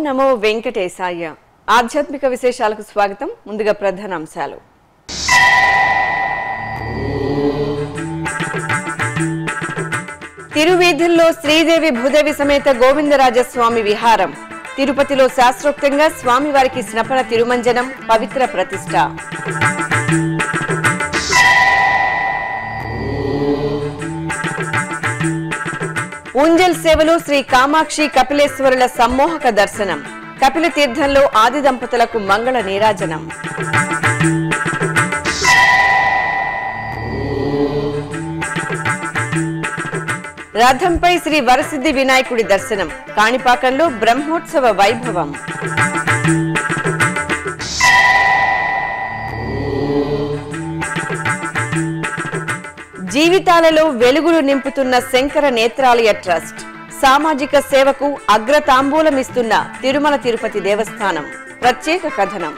నమో వెంకటేశాయ ఆధ్యాత్మిక విశేషాలకు స్వాగతం ముందుగా ప్రధాన అంశాలు తిరువీధుల్లో శ్రీదేవి భూదేవి సమేత గోవిందరాజస్వామి విహారం తిరుపతిలో శాస్త్రోక్తంగా స్వామివారికి స్నపన తిరుమంజనం పవిత్ర ప్రతిష్ట ఉంజల్ సేవలు శ్రీ కామాక్షి కపిలేశ్వరుల సమ్మోహక దర్శనం కపిల తీర్థంలో ఆది దంపతులకు మంగళ నీరాజనం రథంపై శ్రీ వరసిద్ధి వినాయకుడి దర్శనం కాణిపాకంలో బ్రహ్మోత్సవ వైభవం జీవితాలలో వెలుగులు నింపుతున్న శంకర నేత్రాలయ ట్రస్ట్ సామాజిక సేవకు అగ్రతాంబూలమిస్తున్న తిరుమల తిరుపతి దేవస్థానం ప్రత్యేక కథనం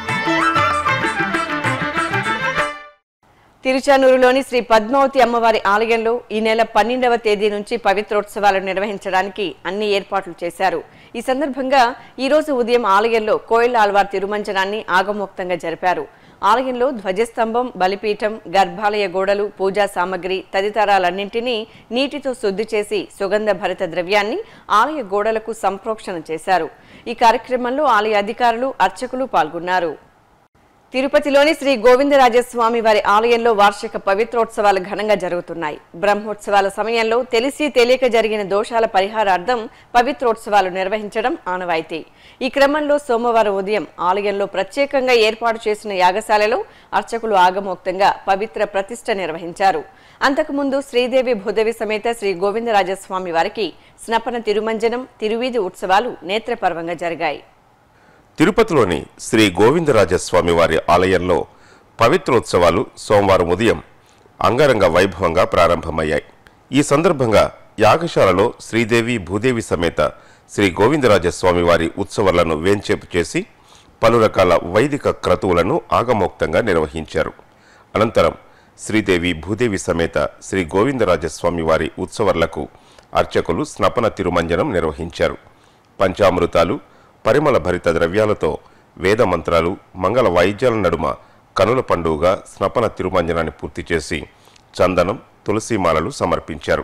తిరుచానూరులోని శ్రీ పద్మావతి అమ్మవారి ఆలయంలో ఈ నెల పన్నెండవ తేదీ నుంచి పవిత్రోత్సవాలు నిర్వహించడానికి అన్ని ఏర్పాట్లు చేశారు ఈ సందర్భంగా ఈ రోజు ఉదయం ఆలయంలో కోయిల ఆల్వార్ తిరుమంజనాన్ని ఆగమోక్తంగా జరిపారు ఆలయంలో ధ్వజస్తంభం బలిపీఠం గర్భాలయ గోడలు పూజా సామగ్రి తదితరాలన్నింటినీ నీటితో శుద్ధి చేసి సుగంధ భరిత ద్రవ్యాన్ని ఆలయ గోడలకు సంప్రోక్షణ చేశారు ఈ కార్యక్రమంలో ఆలయ అధికారులు అర్చకులు పాల్గొన్నారు తిరుపతిలోని శ్రీ గోవిందరాజస్వామి వారి ఆలయంలో వార్షిక పవిత్రోత్సవాలు ఘనంగా జరుగుతున్నాయి బ్రహ్మోత్సవాల సమయంలో తెలిసి తెలియక జరిగిన దోషాల పరిహారార్థం పవిత్రోత్సవాలు నిర్వహించడం ఆనవాయితీ ఈ క్రమంలో సోమవారం ఉదయం ఆలయంలో ప్రత్యేకంగా ఏర్పాటు చేసిన యాగశాలలో అర్చకులు ఆగమోక్తంగా పవిత్ర ప్రతిష్ఠ నిర్వహించారు అంతకుముందు శ్రీదేవి భూదేవి సమేత శ్రీ గోవిందరాజస్వామి వారికి స్నపన తిరుమంజనం తిరువీధి ఉత్సవాలు నేత్రపర్వంగా జరిగాయి తిరుపతిలోని శ్రీ గోవిందరాజస్వామి వారి ఆలయంలో పవిత్రోత్సవాలు సోమవారం ఉదయం అంగరంగ వైభవంగా ప్రారంభమయ్యాయి ఈ సందర్భంగా యాగశాలలో శ్రీదేవి భూదేవి సమేత శ్రీ గోవిందరాజస్వామి వారి ఉత్సవాలను వేంచేపు చేసి పలు రకాల వైదిక క్రతువులను ఆగమోక్తంగా నిర్వహించారు అనంతరం శ్రీదేవి భూదేవి సమేత శ్రీ గోవిందరాజస్వామి వారి ఉత్సవాలకు అర్చకులు స్నపన తిరుమంజనం నిర్వహించారు పంచామృతాలు పరిమళ భరిత ద్రవ్యాలతో వేద మంత్రాలు మంగళ వాయిద్యాల నడుమ కనుల పండుగగా స్నపన తిరుమంజనాన్ని పూర్తి చేసి చందనం తులసీమాలలు సమర్పించారు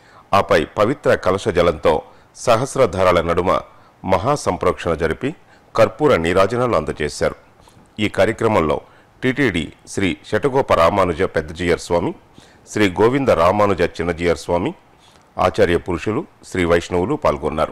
ఆపై పవిత్ర కలశ జలంతో సహస్రధారాల నడుమ మహాసంప్రోక్షణ జరిపి కర్పూర నీరాజనాలు అందజేశారు ఈ కార్యక్రమంలో టిటిడి శ్రీ శటగోప రామానుజ పెద్దజీయర్ స్వామి శ్రీ గోవింద రామానుజ చిన్నజీయర్ స్వామి ఆచార్య పురుషులు శ్రీ వైష్ణవులు పాల్గొన్నారు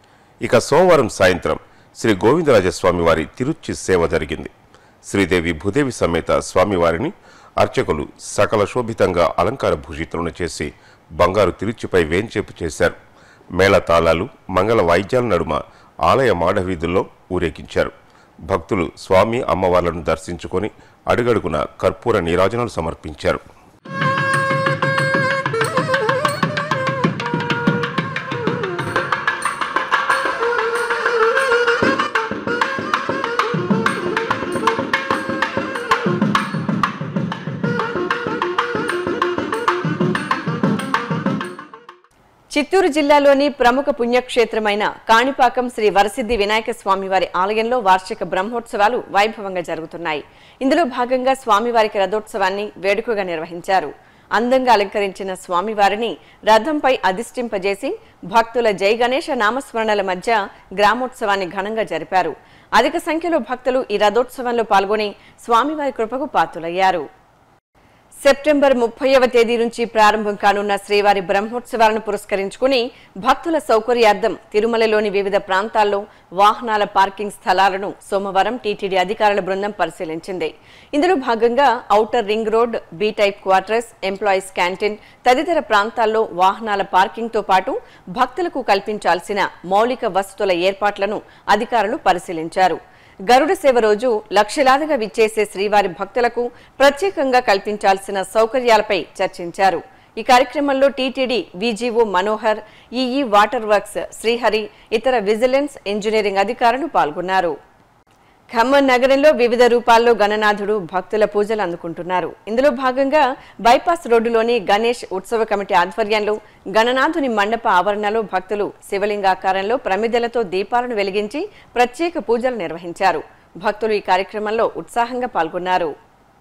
ఇక సోమవారం సాయంత్రం శ్రీ గోవిందరాజస్వామి వారి తిరుచి సేవ జరిగింది శ్రీదేవి భూదేవి సమేత స్వామివారిని అర్చకులు సకల శోభితంగా అలంకార భూషితులను చేసి బంగారు తిరుచిపై వేంచేపు చేశారు మేళతాళాలు మంగళ వాయిద్యాల నడుమ ఆలయ మాడవీధుల్లో ఊరేగించారు భక్తులు స్వామి అమ్మవార్లను దర్శించుకొని అడుగడుగున కర్పూర నీరాజనాలు సమర్పించారు చిత్తూరు జిల్లాలోని ప్రముఖ పుణ్యక్షేత్రమైన కాణిపాకం శ్రీ వరసిద్ధి వినాయక స్వామివారి ఆలయంలో వార్షిక బ్రహ్మోత్సవాలు వైభవంగా జరుగుతున్నాయి ఇందులో భాగంగా స్వామివారికి రథోత్సవాన్ని వేడుకగా నిర్వహించారు అందంగా అలంకరించిన స్వామివారిని రథంపై అధిష్టింపజేసి భక్తుల జై గణేష నామస్మరణల మధ్య గ్రామోత్సవాన్ని ఘనంగా జరిపారు అధిక సంఖ్యలో భక్తులు ఈ రథోత్సవంలో పాల్గొని స్వామివారి కృపకు పాత్రులయ్యారు సెప్టెంబర్ ముప్పైవ తేదీ నుంచి ప్రారంభం కానున్న శ్రీవారి బ్రహ్మోత్సవాలను పురస్కరించుకుని భక్తుల సౌకర్యార్థం తిరుమలలోని వివిధ ప్రాంతాల్లో వాహనాల పార్కింగ్ స్థలాలను సోమవారం టీటీడీ అధికారుల బృందం పరిశీలించింది ఇందులో భాగంగా outer ring road B type quarters employees canteen తదితర ప్రాంతాల్లో వాహనాల పార్కింగ్తో పాటు భక్తులకు కల్పించాల్సిన మౌలిక వసతుల ఏర్పాట్లను అధికారులు పరిశీలించారు గరుడ సేవ రోజు లక్షలాదిగా విచ్చేసే శ్రీవారి భక్తులకు ప్రత్యేకంగా కల్పించాల్సిన సౌకర్యాలపై చర్చించారు ఈ కార్యక్రమంలో TTD VGO Manohar EE water works Srihari ఇతర విజిలెన్స్ ఇంజనీరింగ్ అధికారులు పాల్గొన్నారు ఖమ్మం నగరంలో వివిధ రూపాల్లో గణనాథుడు భక్తుల పూజలు అందుకుంటున్నారు ఇందులో భాగంగా బైపాస్ రోడ్డులోని గణేష్ ఉత్సవ కమిటీ ఆధ్వర్యంలో గణనాథుని మండప ఆవరణలో భక్తులు శివలింగాకారంలో ప్రమిదలతో దీపాలను వెలిగించి ప్రత్యేక పూజలు నిర్వహించారు భక్తులు ఈ కార్యక్రమంలో ఉత్సాహంగా పాల్గొన్నారు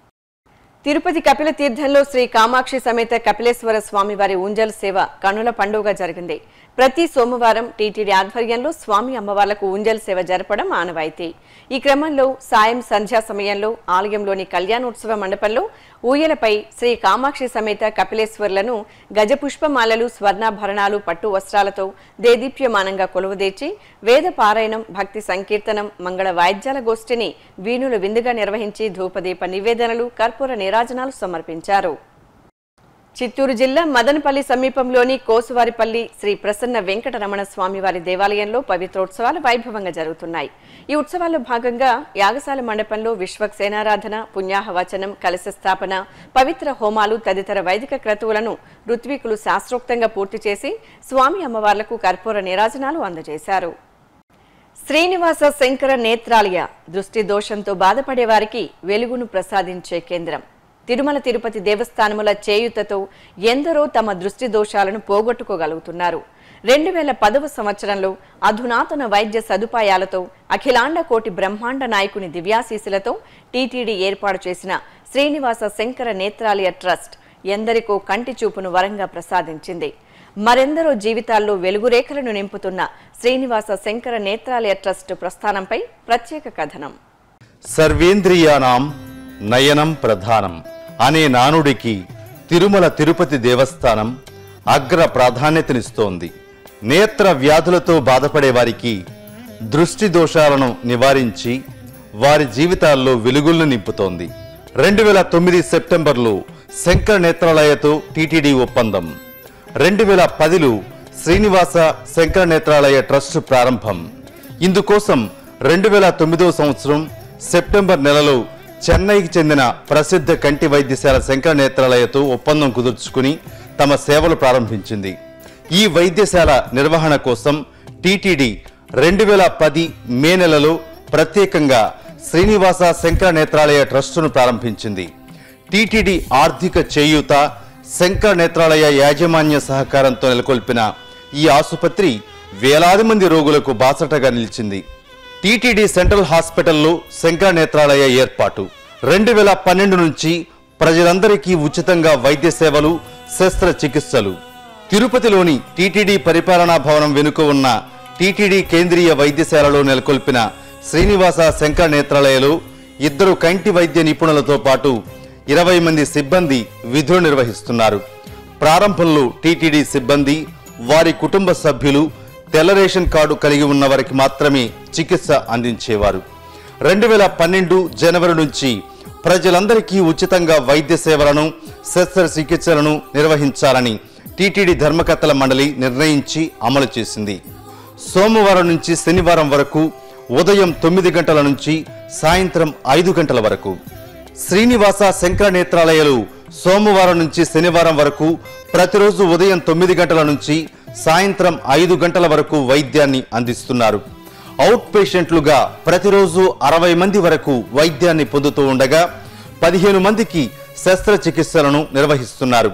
తిరుపతి కపిల తీర్థంలో శ్రీ కామాక్షి సమేత కపిలేశ్వర స్వామివారి ఊంజల్ సేవ కనుల పండుగ జరిగింది ప్రతి సోమవారం టీటీడీ ఆధ్వర్యంలో స్వామి అమ్మవార్లకు ఊంజల్ సేవ జరపడం ఆనవాయితీ ఈ క్రమంలో సాయం సంధ్యా సమయంలో ఆలయంలోని కళ్యాణోత్సవ మండపంలో ఊయలపై శ్రీ కామాక్షి సమేత కపిలేశ్వర్లను గజపుష్పమాలలు స్వర్ణాభరణాలు పట్టు వస్త్రాలతో దేదీప్యమానంగా కొలువుదీర్చి వేద పారాయణం భక్తి సంకీర్తనం మంగళ వాయిద్యాల గోష్ఠిని వీణుల విందుగా నిర్వహించి ధూపదీప నివేదనలు కర్పూర నీరాజనాలు సమర్పించారు చిత్తూరు జిల్లా మదనపల్లి సమీపంలోని కోసువారిపల్లి శ్రీ ప్రసన్న వెంకటరమణ స్వామివారి దేవాలయంలో పవిత్రోత్సవాలు వైభవంగా జరుగుతున్నాయి ఈ ఉత్సవాల్లో భాగంగా యాగశాల మండపంలో విశ్వక్సేనారాధన పుణ్యాహవచనం కలశ స్థాపన పవిత్ర హోమాలు తదితర వైదిక క్రతువులను ఋత్వికులు శాస్త్రోక్తంగా పూర్తి చేసి స్వామి అమ్మవార్లకు కర్పూర నీరాజనాలు అందజేశారు శ్రీనివాస శంకర నేత్రాలయ దృష్టి దోషంతో బాధపడే వారికి వెలుగును ప్రసాదించే కేంద్రం తిరుమల తిరుపతి దేవస్థానముల చేయుతతో ఎందరో తమ దృష్టి దోషాలను పోగొట్టుకోగలుగుతున్నారు రెండు వేల పదవ సంవత్సరంలో అధునాతన వైద్య సదుపాయాలతో అఖిలాండ కోటి బ్రహ్మాండ నాయకుని దివ్యాశీసులతో టీటీడీ ఏర్పాటు చేసిన శ్రీనివాస శంకర నేత్రాలయ ట్రస్ట్ ఎందరికో కంటి చూపును వరంగా ప్రసాదించింది మరెందరో జీవితాల్లో వెలుగురేఖలను నింపుతున్న శ్రీనివాస శంకర నేత్రాలయ ట్రస్ట్ ప్రస్థానంపై ప్రత్యేక కథనం సర్వేంద్రియానాం నయనం ప్రధానం అనే నానుడికి తిరుమల తిరుపతి దేవస్థానం అగ్ర ప్రాధాన్యతనిస్తోంది నేత్ర వ్యాధులతో బాధపడే వారికి దృష్టి దోషాలను నివారించి వారి జీవితాల్లో వెలుగులను నింపుతోంది రెండు వేల తొమ్మిది సెప్టెంబర్లో శంకర నేత్రాలయతో టీటీడీ ఒప్పందం రెండు వేల పదిలో శ్రీనివాస శంకర నేత్రాలయ ట్రస్ట్ ప్రారంభం ఇందుకోసం రెండు వేల తొమ్మిదో సంవత్సరం సెప్టెంబర్ నెలలో చెన్నైకి చెందిన ప్రసిద్ధ కంటి వైద్యశాల శంకర నేత్రాలయతో ఒప్పందం కుదుర్చుకుని తమ సేవలు ప్రారంభించింది ఈ వైద్యశాల నిర్వహణ కోసం టీటీడీ రెండు వేల పది మే నెలలో ప్రత్యేకంగా శ్రీనివాస శంకర నేత్రాలయ ట్రస్టును ప్రారంభించింది టీటీడీ ఆర్థిక చేయూత శంకర నేత్రాలయ యాజమాన్య సహకారంతో నెలకొల్పిన ఈ ఆసుపత్రి వేలాది మంది రోగులకు బాసటగా నిలిచింది టీటీడీ సెంట్రల్ హాస్పిటల్లో శంకర నేత్రాలయ ఏర్పాటు రెండు వేల పన్నెండు నుంచి ప్రజలందరికీ ఉచితంగా వైద్య సేవలు శస్త్రచికిత్సలు తిరుపతిలోని టీటీడీ పరిపాలనా భవనం వెనుక ఉన్న టీటీడీ కేంద్రీయ వైద్యశాలలో నెలకొల్పిన శ్రీనివాస శంకర నేత్రాలయలో ఇద్దరు కంటి వైద్య నిపుణులతో పాటు ఇరవై మంది సిబ్బంది విధులు నిర్వహిస్తున్నారు ప్రారంభంలో టీటీడీ సిబ్బంది వారి కుటుంబ సభ్యులు తెల్ల రేషన్ కార్డు కలిగి ఉన్న వారికి మాత్రమే చికిత్స అందించేవారు రెండు వేల పన్నెండు జనవరి నుంచి ప్రజలందరికీ ఉచితంగా వైద్య సేవలను శస్త్రచికిత్సలను నిర్వహించాలని టీటీడీ ధర్మకర్తల మండలి నిర్ణయించి అమలు చేసింది సోమవారం నుంచి శనివారం వరకు ఉదయం తొమ్మిది గంటల నుంచి సాయంత్రం ఐదు గంటల వరకు శ్రీనివాస శంకర నేత్రాలయాలు సోమవారం నుంచి శనివారం వరకు ప్రతిరోజు ఉదయం తొమ్మిది గంటల నుంచి సాయంత్రం ఐదు గంటల వరకు వైద్యాన్ని అందిస్తున్నారు అవుట్ పేషెంట్లుగా ప్రతిరోజు అరవై మంది వరకు వైద్యాన్ని పొందుతూ ఉండగా పదిహేను మందికి శస్త్రచికిత్సలను నిర్వహిస్తున్నారు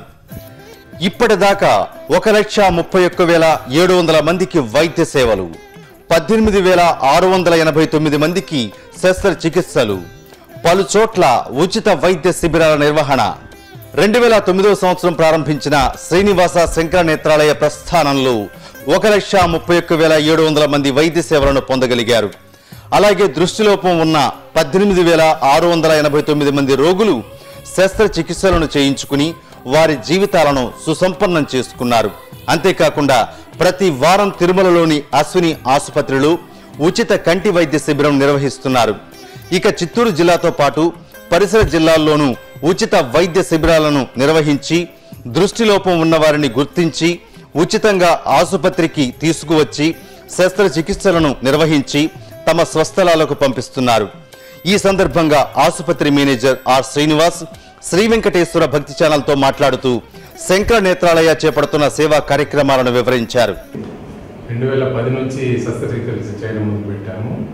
ఇప్పటిదాకా ఒక లక్ష ముప్పై ఒక్క వేల ఏడు వందల మందికి వైద్య సేవలు పద్దెనిమిది వేల ఆరు వందల ఎనభై తొమ్మిది మందికి శస్త్రచికిత్సలు పలు చోట్ల ఉచిత వైద్య శిబిరాల నిర్వహణ రెండు వేల తొమ్మిదో సంవత్సరం ప్రారంభించిన శ్రీనివాస శంకర నేత్రాలయ ప్రస్థానంలో ఒక లక్ష ముప్పై ఒక్క వేల ఏడు వందల మంది వైద్య సేవలను పొందగలిగారు అలాగే దృష్టిలోపం ఉన్న పద్దెనిమిది వేల ఆరు వందల ఎనభై తొమ్మిది మంది రోగులు శస్త్రచికిత్సలను చేయించుకుని వారి జీవితాలను సుసంపన్నం చేసుకున్నారు అంతేకాకుండా ప్రతి వారం తిరుమలలోని అశ్విని ఆసుపత్రిలో ఉచిత కంటి వైద్య శిబిరం నిర్వహిస్తున్నారు ఇక చిత్తూరు జిల్లాతో పాటు పరిసర జిల్లాల్లోనూ ఉచిత వైద్య శిబిరాలను నిర్వహించి దృష్టిలోపం ఉన్న వారిని గుర్తించి ఉచితంగా ఆసుపత్రికి తీసుకువచ్చి శస్త్రచికిత్సలను నిర్వహించి తమ స్వస్థలాలకు పంపిస్తున్నారు ఈ సందర్భంగా ఆసుపత్రి మేనేజర్ ఆర్ శ్రీనివాస్ శ్రీ వెంకటేశ్వర భక్తి ఛానల్తో మాట్లాడుతూ శంకర నేత్రాలయ చేపడుతున్న సేవా కార్యక్రమాలను వివరించారు రెండు వేల పది నుంచి శస్త్రచికిత్స చేయడం మొదలుపెట్టాము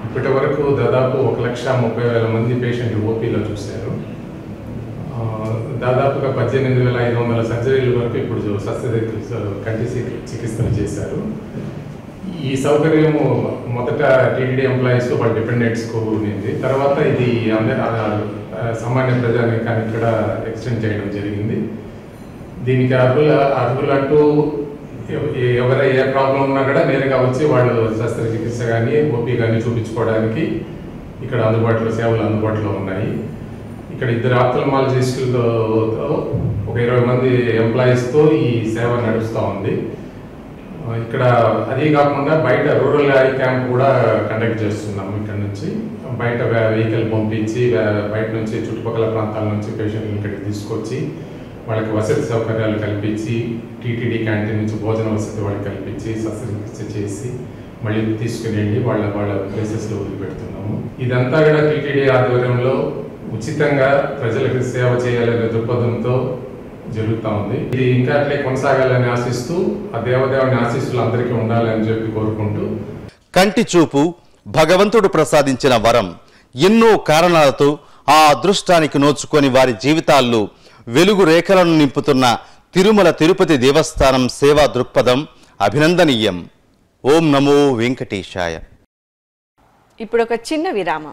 ఇప్పటి వరకు దాదాపు ఒక లక్ష ముప్పై వేల మంది పేషెంట్లు ఓపీలో చూశారు ఆ, దాదాపుగా పద్దెనిమిది వేల ఐదు వందల సర్జరీల వరకు ఇప్పుడు శస్త్రచికిత్స కంటి చి- చికిత్సలు చేశారు ఈ సౌకర్యము మొదట టీటీడీ ఎంప్లాయీస్ వాళ్ళ డిపెండెంట్స్కు ఉన్నింది తర్వాత ఇది అందరి ఆ, సామాన్య ప్రజానికానికి కూడా ఎక్స్టెండ్ చేయడం జరిగింది దీనికి అర్హుల అర్హులంటూ ఎవ- ఎవరు ఏ ప్రాబ్లం ఉన్నా కూడా నేరుగా వచ్చి వాళ్ళు శస్త్రచికిత్స కానీ ఓపీ కానీ చూపించుకోవడానికి ఇక్కడ అందుబాటులో సేవలు అందుబాటులో ఉన్నాయి ఇక్కడ ఇద్దరు ఆప్థల్మాలజిస్టులతో ఒక ఇరవై మంది ఎంప్లాయీస్తో ఈ సేవ నడుస్తూ ఉంది ఆ, ఇక్కడ అది కాకుండా బయట రూరల్ ఐ క్యాంప్ కూడా కండక్ట్ చేస్తున్నాము ఇక్కడ నుంచి బయట వెహికల్ పంపించి వే- బయట నుంచి చుట్టుపక్కల ప్రాంతాల నుంచి పేషెంట్లు ఇక్కడికి తీసుకొచ్చి వాళ్ళకి వసతి సౌకర్యాలు కల్పించి టీటీడీ క్యాంటీన్ నుంచి భోజన వసతి వాళ్ళకి కల్పించి శస్త్రచికిత్స చేసి మళ్ళీ తీసుకుని వెళ్ళి వాళ్ళ వాళ్ళ ప్లేసెస్లో వదిలిపెడుతున్నాము ఇదంతా కూడా టీటీడీ ఆధ్వర్యంలో ఉచితంగా ప్రజలకు సేవ చేయాలనే దృక్పథంతో జరుగుతూ ఉంది ఇది ఇంకా అట్లే కొనసాగాలని ఆశిస్తూ ఆ దేవదేవుని ఆశీస్సులు అందరికీ ఉండాలని చెప్పి కోరుకుంటూ కంటి చూపు భగవంతుడు ప్రసాదించిన వరం ఎన్నో కారణాలతో ఆ అదృష్టానికి నోచుకొని వారి జీవితాల్లో వెలుగు రేఖలను నింపుతున్న తిరుమల తిరుపతి దేవస్థానం సేవా దృక్పథం అభినందనీయం ఓం నమో వెంకటేశాయ ఇప్పుడు ఒక చిన్న విరామం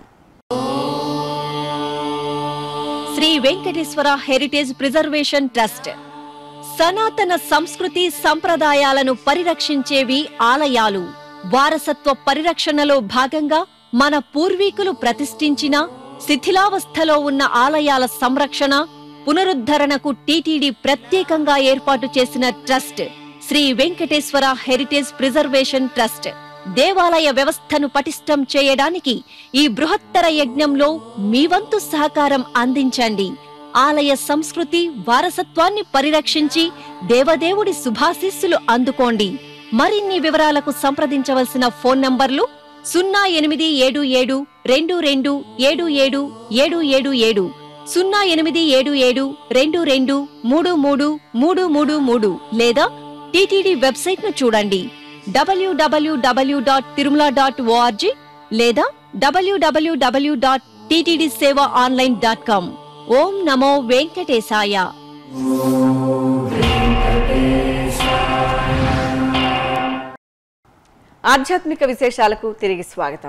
Shri Venkateswara heritage preservation trust సనాతన సంస్కృతి సంప్రదాయాలను పరిరక్షించేవి ఆలయాలు వారసత్వ పరిరక్షణలో భాగంగా మన పూర్వీకులు ప్రతిష్ఠించిన శిథిలావస్థలో ఉన్న ఆలయాల సంరక్షణ పునరుద్ధరణకు టీటీడీ ప్రత్యేకంగా ఏర్పాటు చేసిన trust Shri Venkateswara heritage preservation trust దేవాలయ వ్యవస్థను పటిష్టం చేయడానికి ఈ బృహత్తర యజ్ఞంలో మీ వంతు సహకారం అందించండి ఆలయ సంస్కృతి వారసత్వాన్ని పరిరక్షించి దేవదేవుడి శుభాశీస్సులు అందుకోండి మరిన్ని వివరాలకు సంప్రదించవలసిన ఫోన్ నంబర్లు సున్నా ఎనిమిది ఏడు ఏడు రెండు రెండు ఏడు ఏడు ఏడు ఏడు ఏడు సున్నా ఎనిమిది ఏడు ఏడు రెండు రెండు మూడు మూడు మూడు మూడు మూడు లేదా టీటీడీ వెబ్సైట్ ను చూడండి డబ్ల్యూడబ్ల్యూడబ్ల్యూ డాట్ తిరుమల డాట్ ఓఆర్జీ లేదా డబ్ల్యూడబ్ల్యూడబ్ల్యూ dot TTD Seva online dot com ఓం నమో వెంకటేశాయ ఆధ్యాత్మిక విశేషాలకు తిరిగి స్వాగతం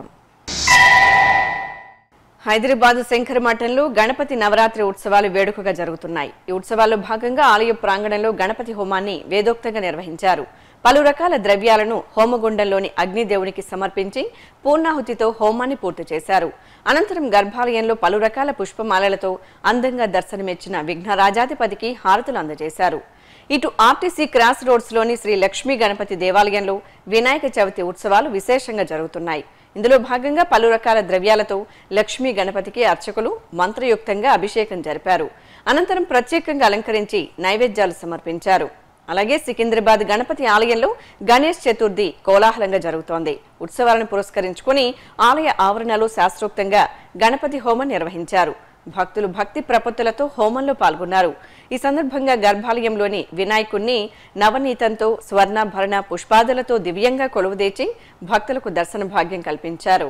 హైదరాబాద్ శంకర మఠంలో గణపతి నవరాత్రి ఉత్సవాలు వేడుకగా జరుగుతున్నాయి ఈ ఉత్సవాల్లో భాగంగా ఆలయ ప్రాంగణంలో గణపతి హోమాన్ని వేదోక్తంగా నిర్వహించారు పలు రకాల ద్రవ్యాలను హోమగుండంలోని అగ్నిదేవునికి సమర్పించి పూర్ణాహుతితో హోమాన్ని పూర్తి చేశారు అనంతరం గర్భాలయంలో పలు రకాల పుష్పమాలలతో అందంగా దర్శనమిచ్చిన విఘ్నరాజాధిపతికి హారతులు అందజేశారు ఇటు ఆర్టీసీ క్రాస్ రోడ్స్ లోని శ్రీ లక్ష్మీ గణపతి దేవాలయంలో వినాయక చవితి ఉత్సవాలు విశేషంగా జరుగుతున్నాయి ఇందులో భాగంగా పలు రకాల ద్రవ్యాలతో లక్ష్మీ గణపతికి అర్చకులు మంత్రయుక్తంగా అభిషేకం జరిపారు అనంతరం ప్రత్యేకంగా అలంకరించి నైవేద్యాలు సమర్పించారు అలాగే సికింద్రాబాద్ గణపతి ఆలయంలో గణేష్ చతుర్థి కోలాహలంగా జరుగుతోంది ఉత్సవాలను పురస్కరించుకుని ఆలయ ఆవరణలో శాస్త్రోక్తంగా గణపతి హోమం నిర్వహించారు భక్తులు భక్తి ప్రపత్తులతో హోమంలో పాల్గొన్నారు ఈ సందర్భంగా గర్భాలయంలోని వినాయకుణ్ణి నవనీతంతో స్వర్ణాభరణ పుష్పాదులతో దివ్యంగా కొలువుదీచి భక్తులకు దర్శన భాగ్యం కల్పించారు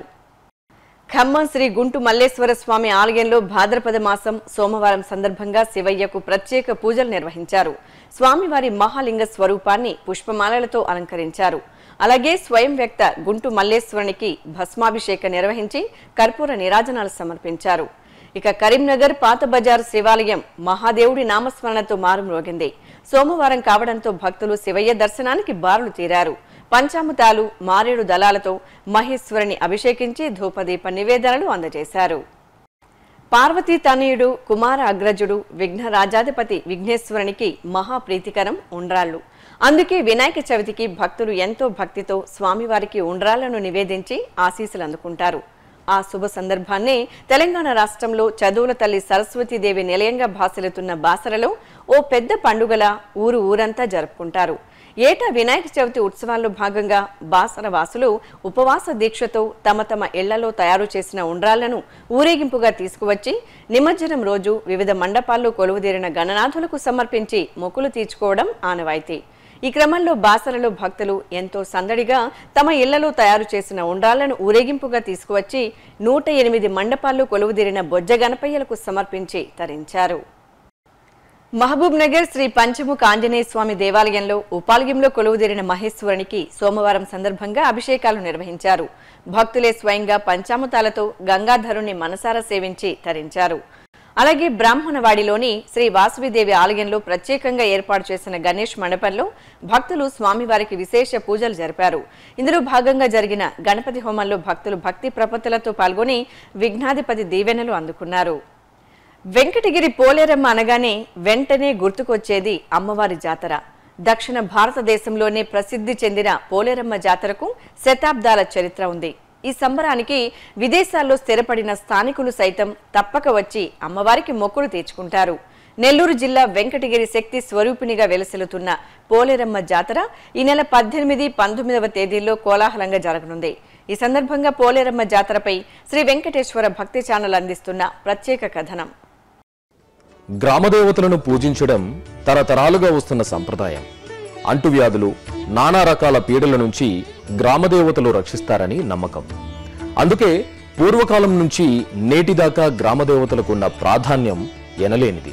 ఖమ్మం శ్రీ గుంటు మల్లేశ్వర స్వామి ఆలయంలో భాద్రపద మాసం సోమవారం సందర్భంగా శివయ్యకు ప్రత్యేక పూజలు నిర్వహించారు స్వామివారి మహాలింగ స్వరూపాన్ని పుష్పమాలలతో అలంకరించారు అలాగే స్వయం వ్యక్త గుంటు మల్లేశ్వరునికి భస్మాభిషేకం నిర్వహించి కర్పూర నీరాజనాలు సమర్పించారు ఇక కరీంనగర్ పాత బజార్ శివాలయం మహాదేవుడి నామస్మరణతో మారుమ్రోగింది సోమవారం కావడంతో భక్తులు శివయ్య దర్శనానికి బారులు తీరారు పంచామృతాలు మారేడు దళాలతో మహేశ్వరుని అభిషేకించి ధూపదీప నివేదనలు అందజేశారు పార్వతీ తనయుడు కుమార అగ్రజుడు విఘ్నరాజాధిపతి విఘ్నేశ్వరునికి మహాప్రీతికరం ఉండ్రాళ్ళు అందుకే వినాయక చవితికి భక్తులు ఎంతో భక్తితో స్వామివారికి ఉండ్రాళ్లను నివేదించి ఆశీస్సులు అందుకుంటారు ఆ శుభ సందర్భాన్ని తెలంగాణ రాష్ట్రంలో చదువుల తల్లి సరస్వతీదేవి నిలయంగా భాసలుతున్న బాసరలో ఓ పెద్ద పండుగల ఊరు ఊరంతా జరుపుకుంటారు ఏటా వినాయక చవితి ఉత్సవాల్లో భాగంగా బాసర వాసులు ఉపవాస దీక్షతో తమ తమ ఇళ్లలో తయారు చేసిన ఉండ్రాళ్లను ఊరేగింపుగా తీసుకువచ్చి నిమజ్జనం రోజు వివిధ మండపాల్లో కొలువుదీరిన గణనాథులకు సమర్పించి మొక్కులు తీర్చుకోవడం ఆనవాయితీ ఈ క్రమంలో బాసరలో భక్తులు ఎంతో సందడిగా తమ ఇళ్లలో తయారు చేసిన ఉండ్రాళ్లను ఊరేగింపుగా తీసుకువచ్చి నూట ఎనిమిది మండపాల్లో కొలువుదీరిన బొజ్జ గణపయ్యలకు సమర్పించి తరించారు మహబూబ్ నగర్ శ్రీ పంచముఖ ఆంజనేయ స్వామి దేవాలయంలో ఉపాలయంలో కొలువుదీరిన మహేశ్వరునికి సోమవారం సందర్భంగా అభిషేకాలు నిర్వహించారు భక్తులే స్వయంగా పంచామృతాలతో గంగాధరుణ్ణి మనసారా సేవించి తరించారు అలాగే బ్రాహ్మణవాడిలోని శ్రీ వాసవిదేవి ఆలయంలో ప్రత్యేకంగా ఏర్పాటు చేసిన గణేష్ మండపంలో భక్తులు స్వామివారికి విశేష పూజలు జరిపారు ఇందులో భాగంగా జరిగిన గణపతి హోమంలో భక్తులు భక్తి ప్రపత్తులతో పాల్గొని విఘ్నాధిపతి దీవెనలు అందుకున్నారు వెంకటగిరి పోలేరమ్మ అనగానే వెంటనే గుర్తుకొచ్చేది అమ్మవారి జాతర దక్షిణ భారతదేశంలోనే ప్రసిద్ధి చెందిన పోలేరమ్మ జాతరకు శతాబ్దాల చరిత్ర ఉంది ఈ సంబరానికి విదేశాల్లో స్థిరపడిన స్థానికులు సైతం తప్పక వచ్చి అమ్మవారికి మొక్కులు తీర్చుకుంటారు నెల్లూరు జిల్లా వెంకటగిరి శక్తి స్వరూపిణిగా వెలసిల్లుతున్న పోలేరమ్మ జాతర ఈ నెల పద్దెనిమిది పంతొమ్మిదవ తేదీల్లో కోలాహలంగా జరగనుంది ఈ సందర్భంగా పోలేరమ్మ జాతరపై శ్రీ వెంకటేశ్వర భక్తి ఛానల్ అందిస్తున్న ప్రత్యేక కథనం గ్రామదేవతలను పూజించడం తరతరాలుగా వస్తున్న సంప్రదాయం అంటువ్యాధులు నానా రకాల పీడల నుంచి గ్రామదేవతలు రక్షిస్తారని నమ్మకం అందుకే పూర్వకాలం నుంచి నేటిదాకా గ్రామదేవతలకు ఉన్న ప్రాధాన్యం ఎనలేనిది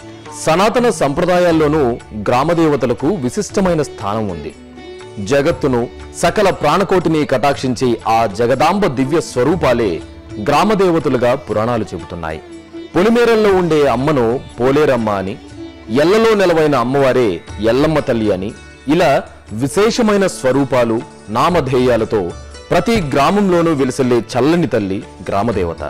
సనాతన సంప్రదాయాల్లోనూ గ్రామదేవతలకు విశిష్టమైన స్థానం ఉంది జగత్తును సకల ప్రాణకోటిని కటాక్షించే ఆ జగదాంబ దివ్య స్వరూపాలే గ్రామదేవతలుగా పురాణాలు చెబుతున్నాయి పొలిమేరల్లో ఉండే అమ్మను పోలేరమ్మ అని ఎల్లలో నెలవైన అమ్మవారే ఎల్లమ్మ తల్లి అని ఇలా విశేషమైన స్వరూపాలు నామధేయాలతో ప్రతి గ్రామంలోనూ వెలిసెల్లే చల్లని తల్లి గ్రామదేవత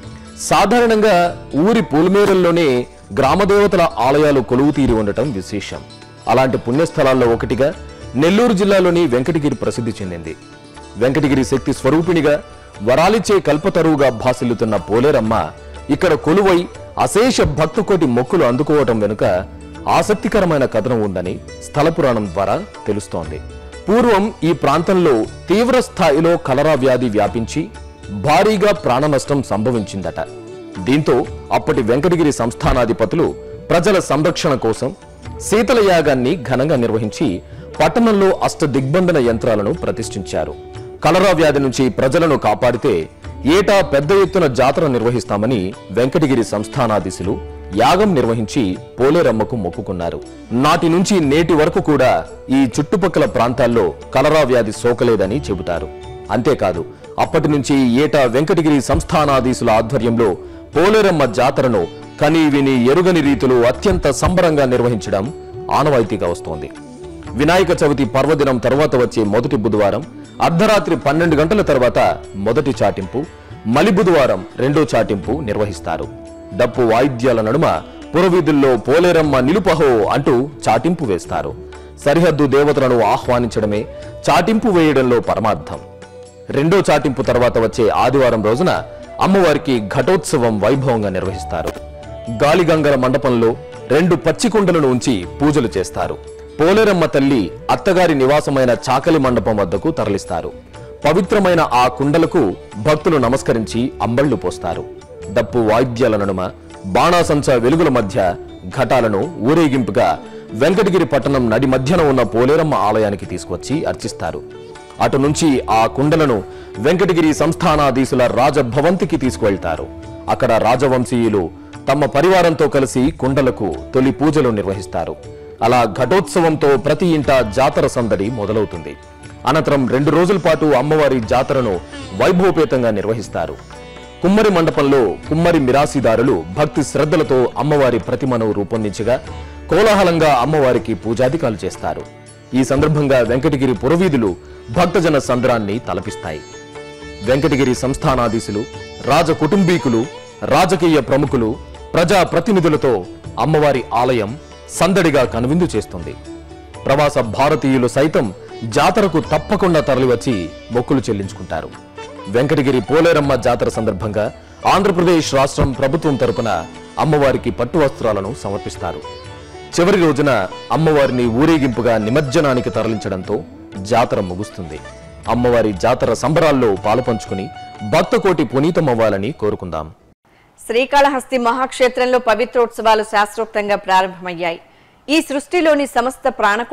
సాధారణంగా ఊరి పూలమేరల్లోనే గ్రామదేవతల ఆలయాలు కొలువు తీరి ఉండటం విశేషం అలాంటి పుణ్యస్థలాల్లో ఒకటిగా నెల్లూరు జిల్లాలోని వెంకటగిరి ప్రసిద్ధి చెందింది వెంకటగిరి శక్తి స్వరూపిణిగా వరాలిచ్చే కల్పతరువుగా భాసిల్లుతున్న పోలేరమ్మ ఇక్కడ కొలువై అశేష భక్తకోటి మొక్కులు అందుకోవటం వెనుక ఆసక్తికరమైన కథనం ఉందని స్థల పురాణం ద్వారా తెలుస్తోంది పూర్వం ఈ ప్రాంతంలో తీవ్ర స్థాయిలో కలరా వ్యాధి వ్యాపించి భారీగా ప్రాణ నష్టం సంభవించిందట దీంతో అప్పటి వెంకటగిరి సంస్థానాధిపతులు ప్రజల సంరక్షణ కోసం శీతల యాగాన్ని ఘనంగా నిర్వహించి పట్టణంలో అష్ట దిగ్బంధన యంత్రాలను ప్రతిష్ఠించారు కలరా వ్యాధి నుంచి ప్రజలను కాపాడితే ఏటా పెద్ద ఎత్తున జాతర నిర్వహిస్తామని వెంకటగిరి సంస్థానాధీశులు యాగం నిర్వహించి పోలేరమ్మకు మొక్కుకున్నారు నాటి నుంచి నేటి వరకు కూడా ఈ చుట్టుపక్కల ప్రాంతాల్లో కలరా వ్యాధి సోకలేదని చెబుతారు అంతేకాదు అప్పటి నుంచి ఏటా వెంకటగిరి సంస్థానాధీశుల ఆధ్వర్యంలో పోలేరమ్మ జాతరను కని విని ఎరుగని రీతిలో అత్యంత సంబరంగా నిర్వహించడం ఆనవాయితీగా వస్తోంది వినాయక చవితి పర్వదినం తర్వాత వచ్చే మొదటి బుధవారం అర్ధరాత్రి పన్నెండు గంటల తర్వాత మొదటి చాటింపు మలి బుధవారం రెండో చాటింపు నిర్వహిస్తారు డప్పు వాయిద్యాల నడుమ పురవీధుల్లో పోలేరమ్మ నిలుపహో అంటూ చాటింపు వేస్తారు సరిహద్దు దేవతలను ఆహ్వానించడమే చాటింపు వేయడంలో పరమార్థం రెండో చాటింపు తర్వాత వచ్చే ఆదివారం రోజున అమ్మవారికి ఘటోత్సవం వైభవంగా నిర్వహిస్తారు గాలిగంగల మండపంలో రెండు పచ్చికుండలను ఉంచి పూజలు చేస్తారు పోలేరమ్మ తల్లి అత్తగారి నివాసమైన చాకలి మండపం వద్దకు తరలిస్తారు పవిత్రమైన ఆ కుండలకు భక్తులు నమస్కరించి అంబళ్లు పోస్తారు డప్పు వాయిద్యాల నడుమ బాణాసంచ వెలుగుల మధ్య ఘటాలను ఊరేగింపుగా వెంకటగిరి పట్టణం నడి మధ్యన ఉన్న పోలేరమ్మ ఆలయానికి తీసుకొచ్చి అర్చిస్తారు అటు నుంచి ఆ కుండలను వెంకటగిరి సంస్థానాధీశుల రాజభవంతికి తీసుకువెళ్తారు అక్కడ రాజవంశీయులు తమ పరివారంతో కలిసి కుండలకు తొలి పూజలు నిర్వహిస్తారు అలా ఘటోత్సవంతో ప్రతి ఇంట జాతర సందడి మొదలవుతుంది అనంతరం రెండు రోజుల పాటు అమ్మవారి జాతరను వైభవపేతంగా నిర్వహిస్తారు కుమ్మరి మండపంలో కుమ్మరి మిరాసిదారులు భక్తి శ్రద్ధలతో అమ్మవారి ప్రతిమను రూపొందించగా కోలాహలంగా అమ్మవారికి పూజాధికాలు చేస్తారు ఈ సందర్భంగా వెంకటగిరి పురవీధులు భక్తజన సంద్రాన్ని తలపిస్తాయి వెంకటగిరి సంస్థానాధీశులు రాజ కుటుంబీకులు రాజకీయ ప్రముఖులు ప్రజా ప్రతినిధులతో అమ్మవారి ఆలయం సందడిగా కనువిందు చేస్తుంది ప్రవాస భారతీయులు సైతం జాతరకు తప్పకుండా తరలివచ్చి మొక్కులు చెల్లించుకుంటారు వెంకటగిరి పోలేరమ్మ జాతర సందర్భంగా ఆంధ్రప్రదేశ్ రాష్ట్రం ప్రభుత్వం తరపున అమ్మవారికి పట్టు వస్త్రాలను సమర్పిస్తారు చివరి రోజున అమ్మవారిని ఊరేగింపుగా నిమజ్జనానికి తరలించడంతో జాతర ముగుస్తుంది అమ్మవారి జాతర సంబరాల్లో పాలుపంచుకుని భక్తకోటి పునీతమవ్వాలని కోరుకుందాం శ్రీకాళహస్తి మహాక్షేత్రంలో పవిత్రోత్సవాలు శాస్త్రోక్తంగా ప్రారంభమయ్యాయి ఈ సృష్టిలోని సమస్త ప్రాణకోటి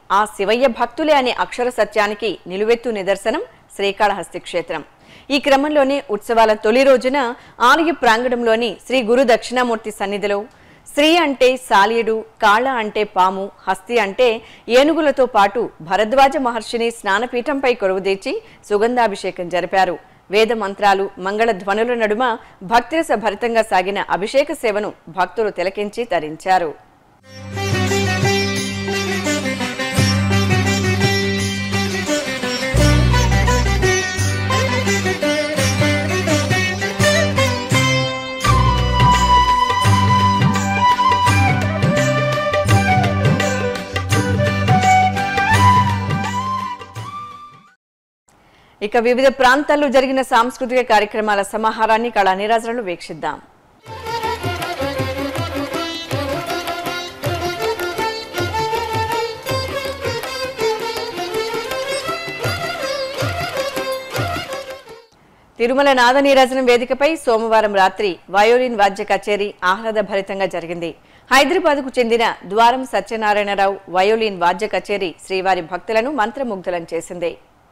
ఆ శివయ్య భక్తులే అనే అక్షర సత్యానికి నిలువెత్తు నిదర్శనం శ్రీకాళహస్తి క్షేత్రం ఈ క్రమంలోనే ఉత్సవాల తొలి రోజున ఆలయ ప్రాంగణంలోని శ్రీ గురు దక్షిణామూర్తి సన్నిధిలో శ్రీ అంటే సాలీడు కాళ అంటే పాము హస్తి అంటే ఏనుగులతో పాటు భరద్వాజ మహర్షిని స్నానపీఠంపై కొలువుదీర్చి సుగంధాభిషేకం జరిపారు వేద మంత్రాలు మంగళ ధ్వనుల నడుమ భక్తిరస భరితంగా సాగిన అభిషేక సేవను భక్తులు తిలకించి తరించారు ఇక వివిధ ప్రాంతాల్లో జరిగిన సాంస్కృతిక కార్యక్రమాల సమాహారాన్ని కళా నీరాజనలు వీక్షిద్దాం తిరుమల నాద నీరాజనం వేదికపై సోమవారం రాత్రి వయోలిన్ వాద్య కచేరీ ఆహ్లాదభరితంగా జరిగింది హైదరాబాద్కు చెందిన ద్వారం సత్యనారాయణరావు వయోలిన్ వాద్య కచేరీ శ్రీవారి భక్తులను మంత్రముగ్ధులను చేసింది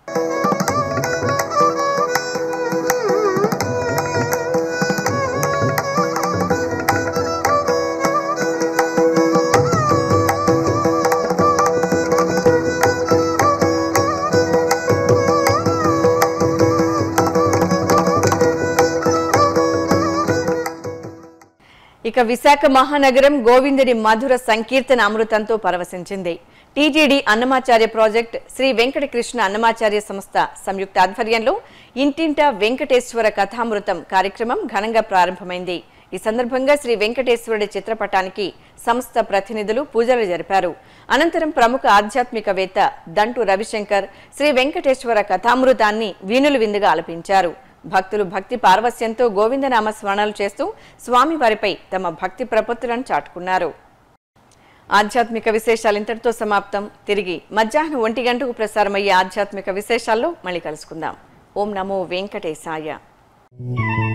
ఇక విశాఖ మహానగరం గోవిందుడి మధుర సంకీర్తన అమృతంతో పరవశించింది టీజీడీ అన్నమాచార్య ప్రాజెక్ట్ శ్రీ వెంకటకృష్ణ అన్నమాచార్య సంస్థ సంయుక్త ఆధ్వర్యంలో ఇంటింటా వెంకటేశ్వర కథామృతం కార్యక్రమం ఘనంగా ప్రారంభమైంది ఈ సందర్భంగా శ్రీ వెంకటేశ్వరుడి చిత్రపటానికి సంస్థ ప్రతినిధులు పూజలు జరిపారు అనంతరం ప్రముఖ ఆధ్యాత్మికవేత్త దంటు రవిశంకర్ శ్రీ వెంకటేశ్వర కథామృతాన్ని వీణులు విందుగా ఆలపించారు భక్తులు భక్తి పార్వస్యంతో గోవిందనామ స్మరణలు చేస్తూ స్వామివారిపై తమ భక్తి ప్రపత్తులను చాటుకున్నారు ఆధ్యాత్మిక విశేషాలు ఇంతటితో సమాప్తం తిరిగి మధ్యాహ్నం ఒంటి గంటకు ప్రసారమయ్యే ఆధ్యాత్మిక విశేషాల్లో మళ్ళీ కలుసుకుందాం ఓం నమో వెంకటేశాయ